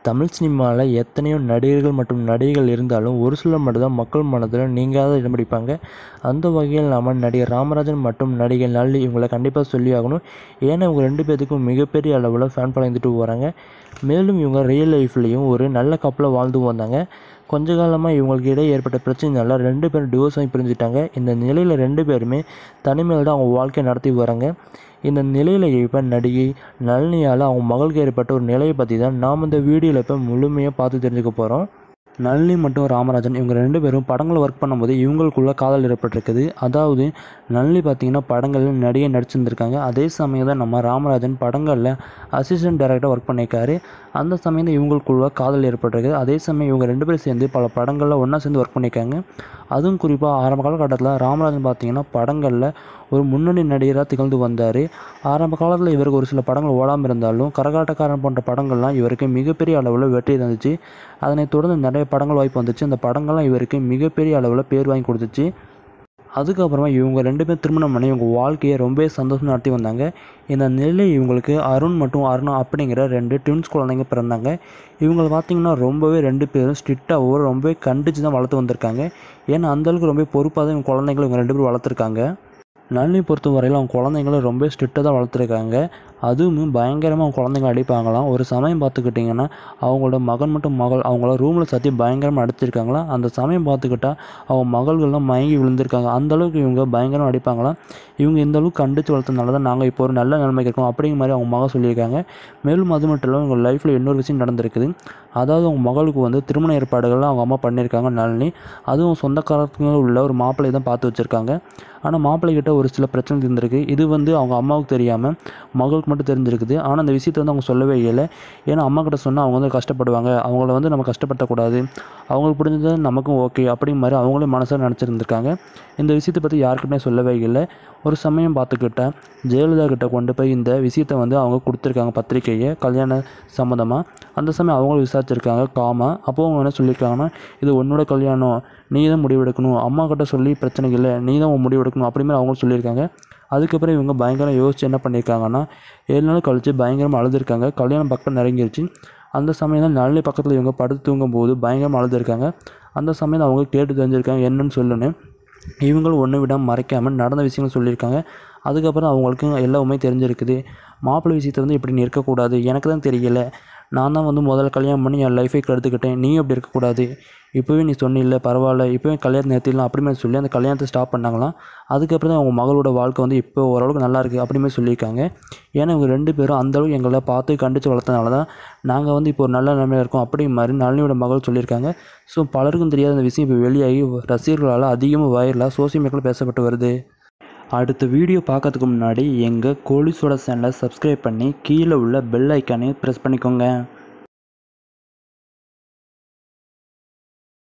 தமிழ் சினிமாவில் எத்தனையோ நடிகர்கள் மற்றும் நடிகைகள் இருந்தாலும் ஒரு சிலர் மட்டும்தான் மக்கள் மனதில் நீங்காத இடம் பிடிப்பாங்க அந்த வகையில் நம்ம நடிகர் ராமராஜன் மற்றும் நடிகை நளினி இவங்களை கண்டிப்பாக சொல்லி ஆகணும் ஏன்னா இவங்க ரெண்டு பேத்துக்கும் மிகப்பெரிய அளவில் ஃபேன் ஃபாலோ இருந்துட்டு வராங்க மேலும் இவங்க ரியல் லைஃப்லேயும் ஒரு நல்ல கப்பலாக வாழ்ந்து வந்தாங்க கொஞ்ச காலமாக இவங்களுக்கு இடையே ஏற்பட்ட பிரச்சனைனால ரெண்டு பேரும் டிவோர்ஸ் ஆகி பிரிஞ்சுட்டாங்க இந்த நிலையில் ரெண்டு பேருமே தனிமையில் தான் அவங்க வாழ்க்கையை நடத்தி வராங்க இந்த நிலையில் இப்போ நடிகை நளினியால் அவங்க மகளுக்கு ஏற்பட்ட ஒரு நிலையை பற்றி தான் நாம் இந்த வீடியோவில் இப்போ முழுமையாக பார்த்து தெரிஞ்சுக்க போகிறோம் நளினி மற்றும் ராமராஜன் இவங்க ரெண்டு பேரும் படங்களில் ஒர்க் பண்ணும்போது இவங்களுக்குள்ள காதல் ஏற்பட்டிருக்குது அதாவது நளினி பார்த்தீங்கன்னா படங்களில் நடிகை நடிச்சிருந்திருக்காங்க அதே சமயம் தான் நம்ம ராமராஜன் படங்களில் அசிஸ்டன்ட் டைரக்டர் ஒர்க் பண்ணியிருக்காரு அந்த சமயம் தான் இவங்களுக்குள்ள காதல் ஏற்பட்டிருக்குது அதே சமயம் இவங்க ரெண்டு பேரும் சேர்ந்து பல படங்களில் ஒன்றா சேர்ந்து ஒர்க் பண்ணியிருக்காங்க அதுவும் குறிப்பாக ஆரம்ப காலகட்டத்தில் ராமராஜன் பார்த்தீங்கன்னா படங்களில் ஒரு முன்னணி நடிகராக திகழ்ந்து வந்தார் ஆரம்ப காலத்தில் இவருக்கு ஒரு சில படங்கள் ஓடாமல் இருந்தாலும் கரகாட்டக்காரன் போன்ற படங்கள்லாம் இவருக்கு மிகப்பெரிய அளவில் வெற்றி தந்துச்சு அதனைத் தொடர்ந்து நிறைய படங்கள் வாய்ப்பு வந்துச்சு அந்த படங்கள்லாம் இவருக்கு மிகப்பெரிய அளவில் பேர் வாங்கி கொடுத்துச்சு அதுக்கப்புறமா இவங்க ரெண்டு பேரும் திருமணம் பண்ணி இவங்க வாழ்க்கையை ரொம்ப சந்தோஷம் நடத்தி வந்தாங்க இந்த நிலையில் இவங்களுக்கு அருண் மற்றும் அருணா அப்படிங்கிற ரெண்டு ட்வின்ஸ் குழந்தைங்க பிறந்தாங்க இவங்க பார்த்தீங்கன்னா ரொம்பவே ரெண்டு பேரும் ஸ்ட்ரிக்டாகவும் ரொம்பவே கண்டித்து தான் வளர்த்து வந்திருக்காங்க ஏன்னா அந்தளவுக்கு ரொம்ப பொறுப்பாக தான் இவங்க குழந்தைங்களை இவங்க ரெண்டு பேரும் வளர்த்துருக்காங்க நளினி பொறுத்த வரையில் அவங்க குழந்தைங்கள ரொம்ப ஸ்ட்ரிக்டாக தான் வளர்த்துருக்காங்க அதுவும் பயங்கரமாக அவங்க குழந்தைங்க அடிப்பாங்களாம் ஒரு சமயம் பார்த்துக்கிட்டிங்கன்னா அவங்களோட மகன் மற்றும் மகள் அவங்கள ரூமில் சத்தி பயங்கரமாக அடிச்சிருக்காங்களாம் அந்த சமயம் பார்த்துக்கிட்டா அவங்க மகள்கள்லாம் மயங்கி விழுந்திருக்காங்க அந்தளவுக்கு இவங்க பயங்கரமாக அடிப்பாங்களாம் இவங்க இந்த அளவுக்கு கண்டித்து வளர்த்தனால தான் நாங்கள் இப்போ ஒரு நல்ல நிலைமைக்கு இருக்கோம் அப்படிங்கிற மாதிரி அவங்க மகள் சொல்லியிருக்காங்க மேலும் அது மட்டும் இல்லாமல் இவங்க லைஃப்பில் இன்னொரு விஷயம் நடந்திருக்குது அதாவது அவங்க மகளுக்கு வந்து திருமண ஏற்பாடுகள்லாம் அவங்க அம்மா பண்ணியிருக்காங்க நளினி அதுவும் சொந்தக்காரங்க உள்ள ஒரு மாப்பிள்ளையை தான் பார்த்து வச்சுருக்காங்க ஆனால் மாப்பிள்ளைகிட்ட ஒரு சில பிரச்சனை இருந்திருக்கு இது வந்து அவங்க அம்மாவுக்கு தெரியாமல் மகளுக்கு மட்டும் தெரிஞ்சிருக்குது ஆனால் அந்த விஷயத்தை வந்து அவங்க சொல்லவே இல்லை ஏன்னா அம்மா கிட்ட சொன்னால் அவங்க வந்து கஷ்டப்படுவாங்க அவங்கள வந்து நம்ம கஷ்டப்படுத்தக்கூடாது அவங்களுக்கு பிடிச்சது நமக்கும் ஓகே அப்படிங்கிற மாதிரி அவங்களே மனசில் நினச்சிருந்துருக்காங்க இந்த விஷயத்தை பற்றி யாருக்கிட்டே சொல்லவே இல்லை ஒரு சமயம் பார்த்துக்கிட்டா ஜெயலலிதா கிட்ட கொண்டு போய் இந்த விஷயத்தை வந்து அவங்க கொடுத்துருக்காங்க பத்திரிக்கையை கல்யாண சம்மந்தமாக அந்த சமயம் அவங்களும் விசாரிச்சிருக்காங்க காமா அப்போ அவங்க என்ன சொல்லியிருக்காங்கன்னா இது உன்னோட கல்யாணம் நீ தான் முடிவெடுக்கணும் அம்மா கிட்ட சொல்லி பிரச்சனை இல்லை நீ தான் உன் முடிவெடுக்கணும் அப்படி மாதிரி அவங்களும் சொல்லியிருக்காங்க அதுக்கப்புறம் இவங்க பயங்கரம் யோசிச்சு என்ன பண்ணியிருக்காங்கன்னா ஏழு நாள் கழித்து பயங்கரமாக அழுதுருக்காங்க கல்யாணம் பக்கம் நெருங்கிருச்சு அந்த சமயம் தான் நளினி பக்கத்தில் இவங்க படுத்து தூங்கும்போது பயங்கரமாக அழுதுருக்காங்க அந்த சமயம் அவங்க கேட்டு தெரிஞ்சிருக்காங்க என்னன்னு சொல்லுன்னு இவங்களும் ஒன்று விடாமல் மறைக்காமல் நடந்த விஷயங்கள் சொல்லியிருக்காங்க அதுக்கப்புறம் அவங்களுக்கு எல்லாமே தெரிஞ்சிருக்குது மாப்பிள்ளை விஷயத்தை வந்து இப்படி நீ இருக்கக்கூடாது எனக்கு தான் தெரியல நான் தான் வந்து முதல்ல கல்யாணம் பண்ணி என் லைஃபை கெடுத்துக்கிட்டேன் நீ அப்படி இருக்கக்கூடாது இப்போவே நீ சொன்னில்ல பரவாயில்ல இப்போவே கல்யாணம் நிறுத்திடலாம் அப்படிமே சொல்லி அந்த கல்யாணத்தை ஸ்டாப் பண்ணாங்களாம் அதுக்கப்புறம் தான் அவங்க மகளோட வாழ்க்கை வந்து இப்போ ஓரளவுக்கு நல்லா இருக்குது அப்படிமே சொல்லியிருக்காங்க ஏன்னா இவங்க ரெண்டு பேரும் அந்தளவுக்கு எங்களை பார்த்து கண்டித்து வளர்த்தனால தான் நாங்கள் வந்து இப்போ ஒரு நல்ல நிலைமையில் இருக்கோம் அப்படிங்கிற மாதிரி நளினியோட மகள் சொல்லியிருக்காங்க ஸோ பலருக்கும் தெரியாத அந்த விஷயம் இப்போ வெளியாகி ரசிகர்களால் அதிகமாக வைரலாக சோசியல் மீடியாவில் பேசப்பட்டு வருது அடுத்த வீடியோ பார்க்கறதுக்கு முன்னாடி எங்கள் கோலிஸோட சேனலை சப்ஸ்கிரைப் பண்ணி கீழே உள்ள பெல் ஐக்கானையும் ப்ரெஸ் பண்ணிக்கோங்க